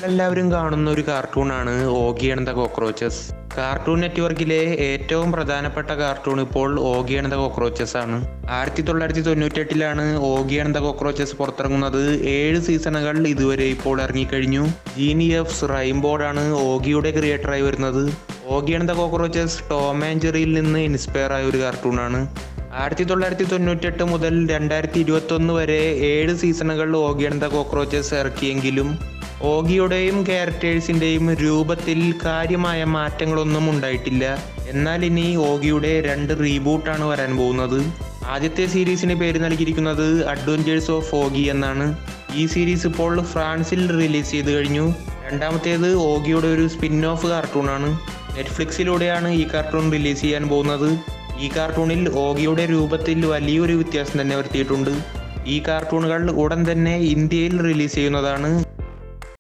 എല്ലാവരും കാണുന്ന ഒരു കാർട്ടൂണാണ് Oggy and the cockroaches cartoon നെറ്റ്വർക്കിലെ ഏറ്റവും പ്രധാനപ്പെട്ട കാർട്ടൂൺ ഇപ്പോൾ ഓഗി ആൻഡ് ദ കോക്രോച്ചസ് ആണ് ആയിരത്തി തൊള്ളായിരത്തി തൊണ്ണൂറ്റെട്ടിലാണ് ഓഗി ആൻഡ് ദ കോക്രോച്ചസ് പുറത്തിറങ്ങുന്നത് ഏഴ് സീസണുകൾ ഇതുവരെ ഇപ്പോൾ ഇറങ്ങിക്കഴിഞ്ഞു ജീനിയഫ്സ് റൈംബോർഡാണ് ഓഗിയുടെ ക്രിയേറ്ററായി വരുന്നത് Oggy and the cockroaches Tom and ജെറിയിൽ നിന്ന് ഇൻസ്പയർ ആയ ഒരു കാർട്ടൂണാണ് ആയിരത്തി തൊള്ളായിരത്തി തൊണ്ണൂറ്റെട്ട് മുതൽ രണ്ടായിരത്തി ഇരുപത്തി ഒന്ന് വരെ ഏഴ് സീസണുകൾ ഓഗി ആൻഡ് ദ കോക്രോച്ചസ് ഇറക്കിയെങ്കിലും ഓഗിയുടെയും ക്യാരക്ടേഴ്സിന്റെയും രൂപത്തിൽ കാര്യമായ മാറ്റങ്ങളൊന്നും ഉണ്ടായിട്ടില്ല എന്നാൽ ഇനി ഓഗിയുടെ രണ്ട് റീബൂട്ടാണ് വരാൻ പോകുന്നത് ആദ്യത്തെ സീരീസിന് പേര് നൽകിയിരിക്കുന്നത് അഡ്വഞ്ചേഴ്സ് ഓഫ് ഓഗി എന്നാണ് ഈ സീരീസ് ഇപ്പോൾ ഫ്രാൻസിൽ റിലീസ് ചെയ്ത് കഴിഞ്ഞു രണ്ടാമത്തേത് ഓഗിയുടെ ഒരു സ്പിൻ ഓഫ് കാർട്ടൂണാണ് നെറ്റ്ഫ്ലിക്സിലൂടെയാണ് ഈ കാർട്ടൂൺ റിലീസ് ചെയ്യാൻ പോകുന്നത് ഈ കാർട്ടൂണിൽ ഓഗിയുടെ രൂപത്തിൽ വലിയൊരു വ്യത്യാസം തന്നെ വരുത്തിയിട്ടുണ്ട് ഈ കാർട്ടൂണുകൾ ഉടൻ തന്നെ ഇന്ത്യയിൽ റിലീസ് ചെയ്യുന്നതാണ്